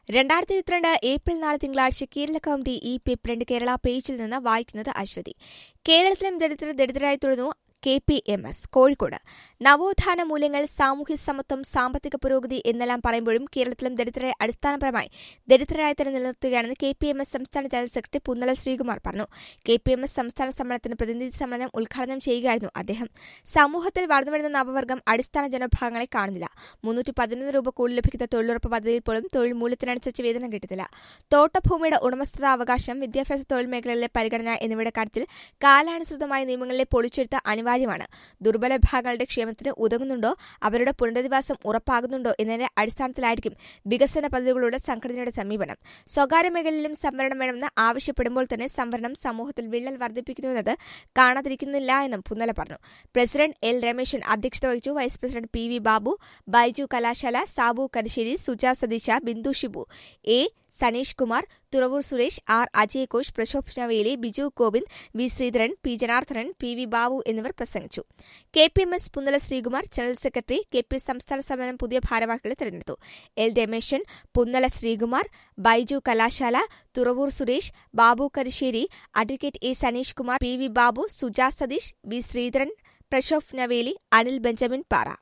രണ്ടായിരത്തി ഇരുപത്തിരണ്ട് ഏപ്രിൽ നാല് തിങ്കളാഴ്ച കേരള കൗമുദി ഈ പേപ്പർ രണ്ട് കേരള പേജിൽ നിന്ന് വായിക്കുന്നത് അശ്വതി കേരളത്തിലും ദരിദ്ര ദരിദ്രരായി തുടരുന്നു K P M S Kozhikode നവോത്ഥാന മൂല്യങ്ങൾ സാമൂഹ്യ സമത്വം സാമ്പത്തിക പുരോഗതി എന്നെല്ലാം പറയുമ്പോഴും കേരളത്തിലും ദരിദ്രരെ അടിസ്ഥാനപരമായി ദരിദ്രരായി തന്നെ നിലനിർത്തുകയാണെന്ന് കെ പി എം എസ് സംസ്ഥാന ജനറൽ സെക്രട്ടറി പുന്നല ശ്രീകുമാർ പറഞ്ഞു കെ പി എം എസ് സംസ്ഥാന സമ്മേളനത്തിന് പ്രതിനിധി സമ്മേളനം ഉദ്ഘാടനം ചെയ്യുകയായിരുന്നു അദ്ദേഹം സമൂഹത്തിൽ വളർന്നുവരുന്ന നവവർഗം അടിസ്ഥാന ജനവിഭാഗങ്ങളെ കാണുന്നില്ല മുന്നൂറ്റി പതിനൊന്ന് രൂപ കൂടുതൽ ലഭിക്കുന്ന തൊഴിലുറപ്പ് പദ്ധതിയിൽ പോലും തൊഴിൽ മൂല്യത്തിനനുസരിച്ച് വേതനം കിട്ടുന്നില്ല തോട്ടഭൂമിയുടെ ഉടമസ്ഥതാവകാശം വിദ്യാഭ്യാസ തൊഴിൽ മേഖലകളിലെ പരിഗണന എന്നിവയുടെ കാര്യത്തിൽ കാലാനുസൃതമായ നിയമങ്ങളിലെ പൊളിച്ചെടുത്ത് അനിവാര്യമാണ് ദുർബല വിഭാഗങ്ങളുടെ ക്ഷേമത്തിന് ഉതകുന്നുണ്ടോ അവരുടെ പുനരധിവാസം ഉറപ്പാകുന്നുണ്ടോ എന്നതിന്റെ അടിസ്ഥാനത്തിലായിരിക്കും വികസന പദ്ധതികളുടെ സംഘടനയുടെ സമീപനം സ്വകാര്യ മേഖലയിലും സംവരണം വേണമെന്ന് ആവശ്യപ്പെടുമ്പോൾ തന്നെ സംവരണം സമൂഹത്തിൽ വിള്ളൽ വർദ്ധിപ്പിക്കുന്നുവെന്നത് കാണാതിരിക്കുന്നില്ല എന്നും പുന്നല പറഞ്ഞു പ്രസിഡന്റ് എൽ രമേശൻ അധ്യക്ഷത വഹിച്ചു vice president P V Babu Baiju Kalashala Sabu Karisseri Suja Satheesha Bindu Shibu A Saneesh Kumar Thuravoor Suresh R Ajay Ghosh Prashobh Naveli Biju Govind V Sreedharan P Janardhanan P V Babu എന്നിവർ പ്രസംഗിച്ചു K P M S Punnala Sreekumar general secretary K P സംസ്ഥാന സമ്മേളനം പുതിയ ഭാരവാഹികളെ തെരഞ്ഞെടുത്തു L Rameshan Punnala Sreekumar Baiju Kalashala Thuravoor Suresh Babu Karisseri advocate A Saneesh Kumar P V Babu Suja Satheesh V Sreedharan Prashobh Naveli Anil Benjamin പാറ